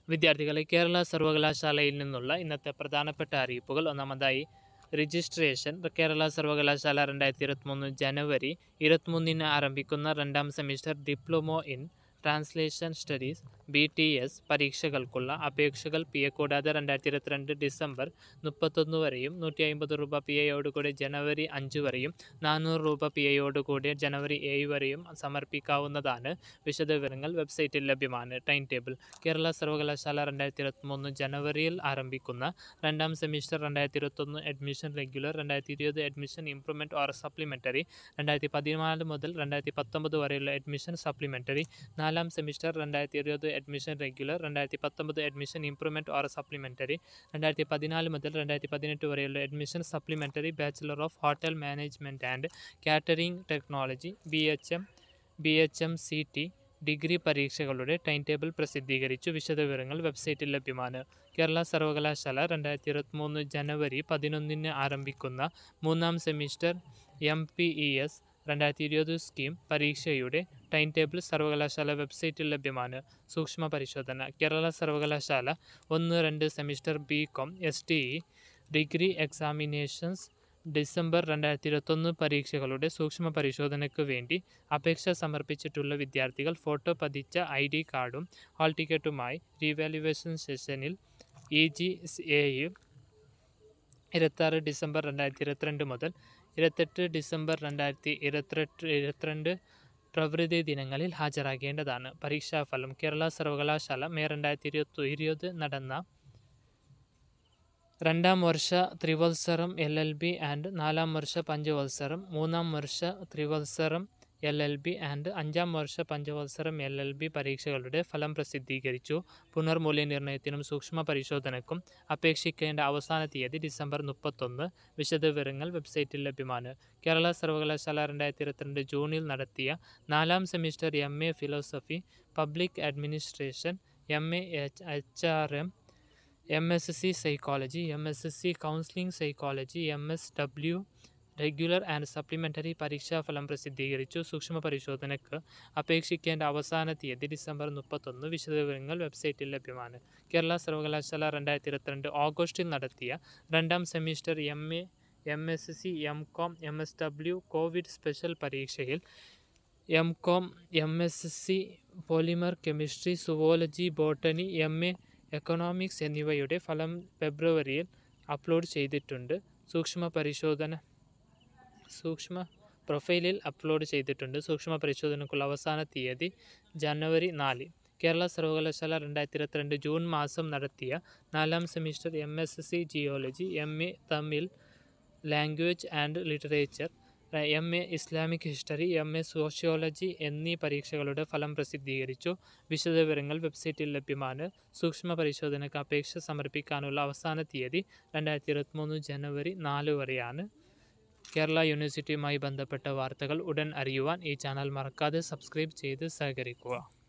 വിദ്യാർത്ഥികളെ കേരള സർവകലാശാലയിൽ നിന്നുള്ള ഇന്നത്തെ പ്രധാനപ്പെട്ട അറിയിപ്പുകൾ ഒന്നാമതായി രജിസ്ട്രേഷൻ കേരള സർവകലാശാല രണ്ടായിരത്തി ഇരുപത്തിമൂന്ന് ജനുവരി ഇരുപത്തിമൂന്നിന് ആരംഭിക്കുന്ന രണ്ടാം semester diploma in translation studies B T S പരീക്ഷകൾക്കുള്ള അപേക്ഷകൾ പി എ കൂടാതെ രണ്ടായിരത്തി ഇരുപത്തിരണ്ട് ഡിസംബർ മുപ്പത്തൊന്ന് വരെയും നൂറ്റി അമ്പത് രൂപ പി എയോടുകൂടി ജനുവരി അഞ്ച് വരെയും നാനൂറ് രൂപ പി എയോടുകൂടി ജനുവരി ഏഴ് വരെയും സമർപ്പിക്കാവുന്നതാണ് വിശദവിവരങ്ങൾ വെബ്സൈറ്റിൽ ലഭ്യമാണ് ടൈം ടേബിൾ കേരള സർവകലാശാല രണ്ടായിരത്തി ഇരുപത്തിമൂന്ന് ജനുവരിയിൽ ആരംഭിക്കുന്ന രണ്ടാം സെമിസ്റ്റർ രണ്ടായിരത്തി ഇരുപത്തൊന്ന് അഡ്മിഷൻ റെഗുലർ രണ്ടായിരത്തി ഇരുപത് അഡ്മിഷൻ ഇംപ്രൂവ്മെൻറ്റ് ഓർ സപ്ലിമെൻ്ററി രണ്ടായിരത്തി പതിനാല് മുതൽ രണ്ടായിരത്തി പത്തൊമ്പത് വരെയുള്ള അഡ്മിഷൻ സപ്ലിമെൻ്ററി നാലാം സെമിസ്റ്റർ രണ്ടായിരത്തി ഇരുപത് അഡ്മിഷൻ റെഗുലർ രണ്ടായിരത്തി പത്തൊമ്പത് അഡ്മിഷൻ ഇംപ്രൂവ്മെൻറ്റ് ഓർ സപ്ലിമെൻ്ററി രണ്ടായിരത്തി പതിനാല് മുതൽ രണ്ടായിരത്തി പതിനെട്ട് വരെയുള്ള admission supplementary bachelor of hotel management and catering technology B H M B H M C T degree പരീക്ഷകളുടെ ടൈം ടേബിൾ പ്രസിദ്ധീകരിച്ചു വിശദവിവരങ്ങൾ വെബ്സൈറ്റിൽ ലഭ്യമാണ് കേരള സർവകലാശാല രണ്ടായിരത്തി ഇരുപത്തിമൂന്ന് ജനുവരി പതിനൊന്നിന് ആരംഭിക്കുന്ന മൂന്നാം semester M P E S രണ്ടായിരത്തി ഇരുപത് സ്കീം പരീക്ഷയുടെ ടൈം ടേബിൾ സർവകലാശാല വെബ്സൈറ്റിൽ ലഭ്യമാണ് സൂക്ഷ്മ പരിശോധന കേരള സർവകലാശാല ഒന്ന് രണ്ട് semester B com S T E degree examinations December രണ്ടായിരത്തി ഇരുപത്തൊന്ന് പരീക്ഷകളുടെ സൂക്ഷ്മ പരിശോധനയ്ക്ക് വേണ്ടി അപേക്ഷ സമർപ്പിച്ചിട്ടുള്ള വിദ്യാർത്ഥികൾ ഫോട്ടോ പതിച്ച ഐ ഡി കാർഡും ഹാൾ ടിക്കറ്റുമായി റീവാലുവേഷൻ സെഷനിൽ ഇ ജി എയിൽ ഇരുപത്താറ് ഡിസംബർ രണ്ടായിരത്തി ഇരുപത്തിരണ്ട് മുതൽ ഇരുപത്തെട്ട് ഡിസംബർ രണ്ടായിരത്തി ഇരുപത്തിരണ്ട് ഇരുപത്തിരണ്ട് പ്രവൃത്തി ദിനങ്ങളിൽ ഹാജരാകേണ്ടതാണ് പരീക്ഷാഫലം കേരള സർവകലാശാല മെയ് രണ്ടായിരത്തി ഇരുപത്തി ഇരുപത് നടന്ന രണ്ടാം വർഷ ത്രിവത്സരം എൽ എൽ ബി ആൻഡ് നാലാം വർഷ പഞ്ചവത്സരം മൂന്നാം വർഷ ത്രിവത്സരം എൽ എൽ ബി ആൻഡ് അഞ്ചാം വർഷ പഞ്ചവത്സരം എൽ എൽ ബി പരീക്ഷകളുടെ ഫലം പ്രസിദ്ധീകരിച്ചു പുനർമൂല്യനിർണ്ണയത്തിനും സൂക്ഷ്മ പരിശോധനയ്ക്കും അപേക്ഷിക്കേണ്ട അവസാന തീയതി ഡിസംബർ മുപ്പത്തൊന്ന് വിശദവിവരങ്ങൾ വെബ്സൈറ്റിൽ ലഭ്യമാണ് കേരള സർവകലാശാല രണ്ടായിരത്തി ഇരുപത്തിരണ്ട് ജൂണിൽ നടത്തിയ നാലാം semester M A philosophy public administration M A H H R M M S C psychology M S C counselling psychology M S W regular and supplementary പരീക്ഷാഫലം പ്രസിദ്ധീകരിച്ചു സൂക്ഷ്മ പരിശോധനയ്ക്ക് അപേക്ഷിക്കേണ്ട അവസാന തീയതി ഡിസംബർ മുപ്പത്തൊന്ന് വിശദവിവരങ്ങൾ വെബ്സൈറ്റിൽ ലഭ്യമാണ് കേരള സർവകലാശാല രണ്ടായിരത്തി ഇരുപത്തിരണ്ട് ഓഗസ്റ്റിൽ നടത്തിയ രണ്ടാം semester M A M S C M com M S W covid special പരീക്ഷയിൽ M com M S C polymer chemistry zoology botany M A economics എന്നിവയുടെ ഫലം ഫെബ്രുവരിയിൽ അപ്ലോഡ് ചെയ്തിട്ടുണ്ട് സൂക്ഷ്മ പരിശോധന സൂക്ഷ്മ പ്രൊഫൈലിൽ അപ്ലോഡ് ചെയ്തിട്ടുണ്ട് സൂക്ഷ്മ പരിശോധനയ്ക്കുള്ള അവസാന തീയതി ജനുവരി നാല് കേരള സർവകലാശാല രണ്ടായിരത്തി ഇരുപത്തിരണ്ട് ജൂൺ മാസം നടത്തിയ നാലാം semester M S C geology M A Tamil language and literature M A Islamic history M A sociology എന്നീ പരീക്ഷകളുടെ ഫലം പ്രസിദ്ധീകരിച്ചു വിശദവിവരങ്ങൾ വെബ്സൈറ്റിൽ ലഭ്യമാണ് സൂക്ഷ്മ പരിശോധനയ്ക്ക് അപേക്ഷ സമർപ്പിക്കാനുള്ള അവസാന തീയതി രണ്ടായിരത്തി ഇരുപത്തിമൂന്ന് ജനുവരി നാല് വരെയാണ് കേരള യൂണിവേഴ്സിറ്റിയുമായി ബന്ധപ്പെട്ട വാർത്തകൾ ഉടൻ അറിയുവാൻ ഈ ചാനൽ മറക്കാതെ സബ്സ്ക്രൈബ് ചെയ്ത് സഹകരിക്കുക